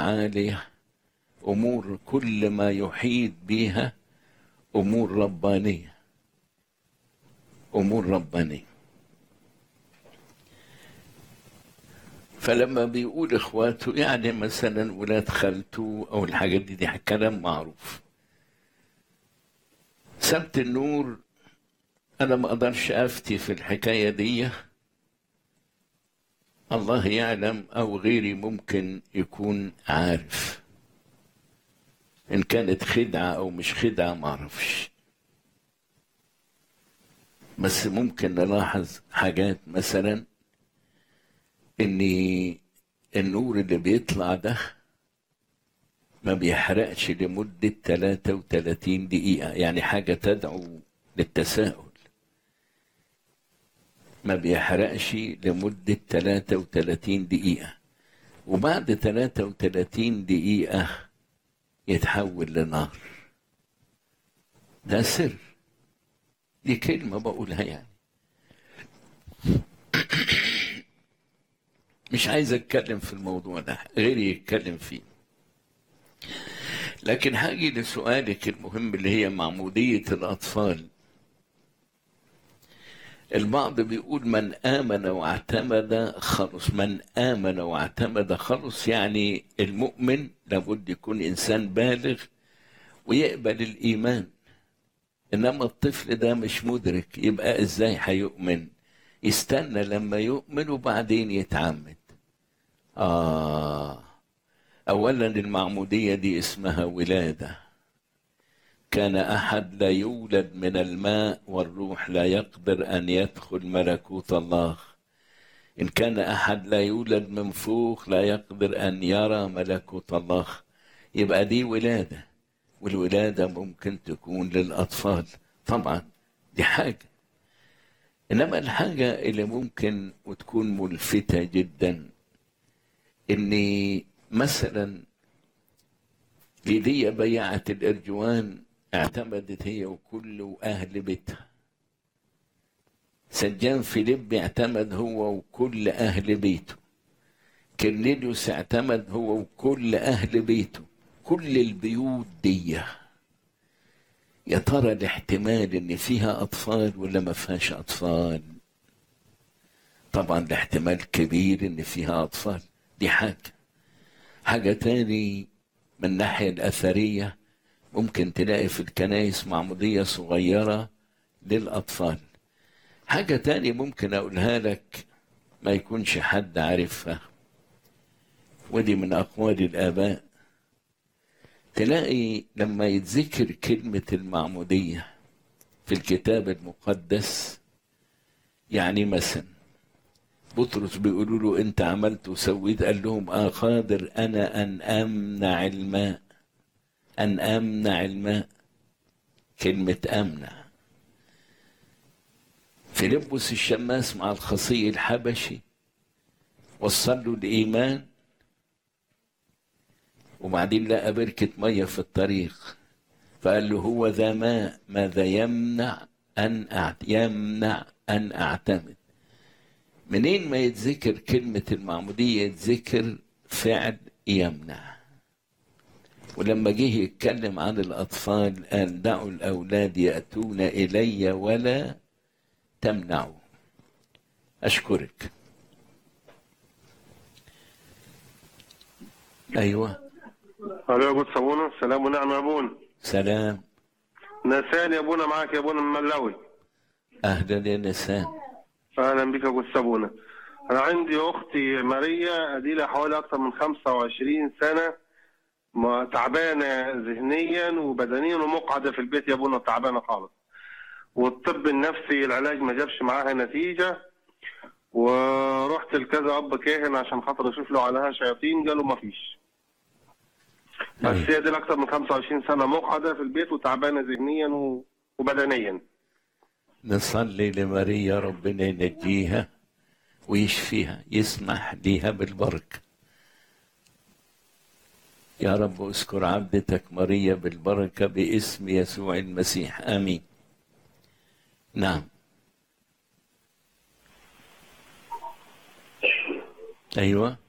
عالية أمور كل ما يحيط بها أمور ربانية أمور ربانية فلما بيقول إخواته يعني مثلا ولاد خالته أو الحاجات دي دي كلام معروف سبت النور أنا ما أقدرش أفتي في الحكاية دي الله يعلم أو غيري ممكن يكون عارف إن كانت خدعة أو مش خدعة ما أعرفش بس ممكن نلاحظ حاجات مثلا إن النور اللي بيطلع ده ما بيحرقش لمدة 33 دقيقة يعني حاجة تدعو للتساؤل ما بيحرقش لمدة 33 دقيقة وبعد 33 دقيقة يتحول لنار ده سر دي كلمة بقولها يعني مش عايز اتكلم في الموضوع ده غيري يتكلم فيه لكن هاجي لسؤالك المهم اللي هي معمودية الأطفال البعض بيقول من آمن واعتمد خلص من آمن واعتمد خلص يعني المؤمن لابد يكون إنسان بالغ ويقبل الإيمان إنما الطفل ده مش مدرك يبقى إزاي هيؤمن يستنى لما يؤمن وبعدين يتعمد آه أولا المعمودية دي اسمها ولادة كان أحد لا يولد من الماء والروح لا يقدر أن يدخل ملكوت الله إن كان أحد لا يولد من فوق لا يقدر أن يرى ملكوت الله يبقى دي ولادة والولادة ممكن تكون للأطفال طبعا دي حاجة إنما الحاجة اللي ممكن وتكون ملفتة جدا إني مثلا ليديا بيعة الإرجوان اعتمدت هي وكل أهل بيتها سجان فيليب اعتمد هو وكل أهل بيته كرنيليوس اعتمد هو وكل أهل بيته كل البيوت دي يا ترى الاحتمال ان فيها اطفال ولا ما فيهاش اطفال طبعا الاحتمال كبير ان فيها اطفال دي حاجه حاجه تاني من الناحيه الاثريه ممكن تلاقي في الكنائس معموديه صغيره للاطفال حاجه تاني ممكن اقولها لك ما يكونش حد عارفها ودي من اقوال الاباء تلاقي لما يتذكر كلمة المعمودية في الكتاب المقدس يعني مثلا بطرس بيقولوا له انت عملت وسويت قال لهم اه قادر انا ان امنع الماء ان امنع الماء كلمة امنع فيلبس الشماس مع الخصي الحبشي وصل له الايمان وبعدين لقى بركة مية في الطريق فقال له هو ذا ماء ماذا يمنع أن أعت... يمنع أن أعتمد منين ما يتذكر كلمة المعمودية يتذكر فعل يمنع ولما جه يتكلم عن الأطفال قال دعوا الأولاد يأتون إلي ولا تمنعوا أشكرك أيوه الو يا ابو صابونه سلام ونعم يا ابونا سلام نسان يا ابونا معاك يا ابونا من ملاوي أهلا يا نسان اهلا بك يا ابو صابونه انا عندي اختي ماريا اديلها حوالي اكثر من 25 سنه ما- تعبانه ذهنيا وبدنيا ومقعده في البيت يا ابونا تعبانه خالص والطب النفسي العلاج ما جابش معاها نتيجه ورحت لكذا اب كاهن عشان خاطر اشوف له عليها شياطين قالوا ما فيش بس أيوة. هي دي اكثر من 25 سنه مقعده في البيت وتعبانه ذهنيا و- وبدنيا نصلي لماريا ربنا ينجيها ويشفيها يسمح ليها بالبركة يا رب اذكر عبدتك ماريا بالبركة باسم يسوع المسيح آمين نعم أيوة